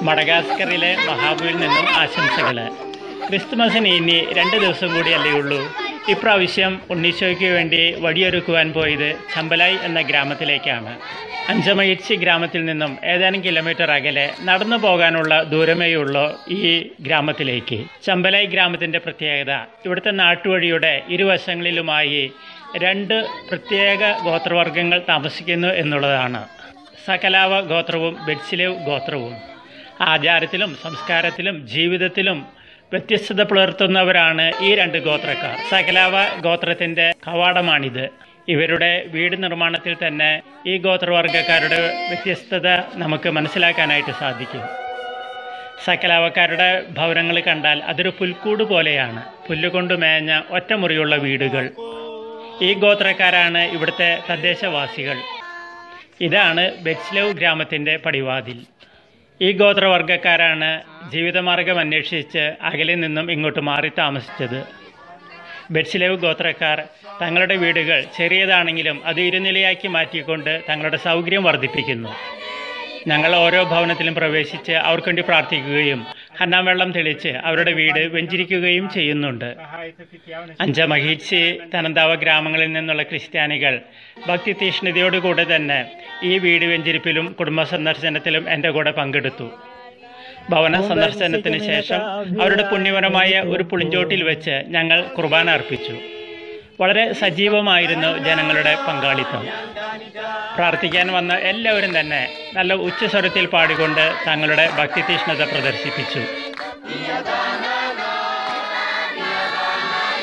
മഡഗാസ്കറിലെ മഹാബുവിൽ നിന്നും ആശംസകൾ ക്രിസ്തുമസിന് ഇനി രണ്ട് ദിവസം കൂടിയല്ലേ ഉള്ളൂ ഇപ്രാവശ്യം ഉണ്ണീശോയ്ക്ക് വേണ്ടി വഴിയൊരുക്കുവാൻ പോയത് ചമ്പലായി എന്ന ഗ്രാമത്തിലേക്കാണ് അഞ്ചമയിച്ചി ഗ്രാമത്തിൽ നിന്നും ഏതാനും കിലോമീറ്റർ അകലെ നടന്നു പോകാനുള്ള ദൂരമേയുള്ളൂ ഈ ഗ്രാമത്തിലേക്ക് ചമ്പലായി ഗ്രാമത്തിൻ്റെ പ്രത്യേകത ഇവിടുത്തെ നാട്ടുവഴിയുടെ ഇരുവശങ്ങളിലുമായി രണ്ട് പ്രത്യേക ഗോത്രവർഗ്ഗങ്ങൾ താമസിക്കുന്നു എന്നുള്ളതാണ് സകലാവ ഗോത്രവും ബെഡ്സിലേവ് ഗോത്രവും ആചാരത്തിലും സംസ്കാരത്തിലും ജീവിതത്തിലും വ്യത്യസ്തത പുലർത്തുന്നവരാണ് ഈ രണ്ട് ഗോത്രക്കാർ സകലാവ ഗോത്രത്തിൻ്റെ കവാടമാണിത് ഇവരുടെ വീട് നിർമ്മാണത്തിൽ തന്നെ ഈ ഗോത്രവർഗ്ഗക്കാരുടെ വ്യത്യസ്തത നമുക്ക് മനസ്സിലാക്കാനായിട്ട് സാധിക്കും സകലാവക്കാരുടെ ഭവനങ്ങൾ കണ്ടാൽ അതൊരു പുൽക്കൂട് പോലെയാണ് പുല്ലുകൊണ്ട് മേഞ്ഞ ഒറ്റമുറിയുള്ള വീടുകൾ ഈ ഗോത്രക്കാരാണ് ഇവിടുത്തെ തദ്ദേശവാസികൾ ഇതാണ് ബെറ്റ്സ്ലവ് ഗ്രാമത്തിൻ്റെ പടിവാതിൽ ഈ ഗോത്രവർഗ്ഗക്കാരാണ് ജീവിതമാർഗം അന്വേഷിച്ച് അകലെ നിന്നും ഇങ്ങോട്ട് മാറി താമസിച്ചത് ബെറ്റ്സ്ലേവ് ഗോത്രക്കാർ തങ്ങളുടെ വീടുകൾ ചെറിയതാണെങ്കിലും അത് ഇരുനിലയാക്കി മാറ്റിക്കൊണ്ട് തങ്ങളുടെ സൗകര്യം വർദ്ധിപ്പിക്കുന്നു ഞങ്ങൾ ഓരോ ഭവനത്തിലും പ്രവേശിച്ച് അവർക്ക് വേണ്ടി പ്രാർത്ഥിക്കുകയും ഹന്നാം വെള്ളം തെളിച്ച് അവരുടെ വീട് വെഞ്ചിരിക്കുകയും ചെയ്യുന്നുണ്ട് അഞ്ചമഹീച്ചി തനന്താവ ഗ്രാമങ്ങളിൽ നിന്നുള്ള ക്രിസ്ത്യാനികൾ ഭക്തി തീഷ്ണതയോടുകൂടെ തന്നെ ഈ വീട് വെഞ്ചിരിപ്പിലും കുടുംബ സന്ദർശനത്തിലും എൻ്റെ കൂടെ പങ്കെടുത്തു ഭവന സന്ദർശനത്തിന് ശേഷം അവരുടെ പുണ്യപരമായ ഒരു പുളിഞ്ചോട്ടിൽ വെച്ച് ഞങ്ങൾ കുർബാന അർപ്പിച്ചു വളരെ സജീവമായിരുന്നു ജനങ്ങളുടെ പങ്കാളിത്തം പ്രാർത്ഥിക്കാൻ വന്ന എല്ലാവരും തന്നെ നല്ല ഉച്ചസ്വരത്തിൽ പാടിക്കൊണ്ട് തങ്ങളുടെ ഭക്തി തീഷ്ണത പ്രദർശിപ്പിച്ചു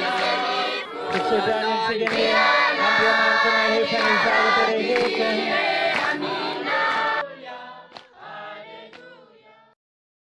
Sidan yung sige niya, ang diyaman sa may hisan, isagot rin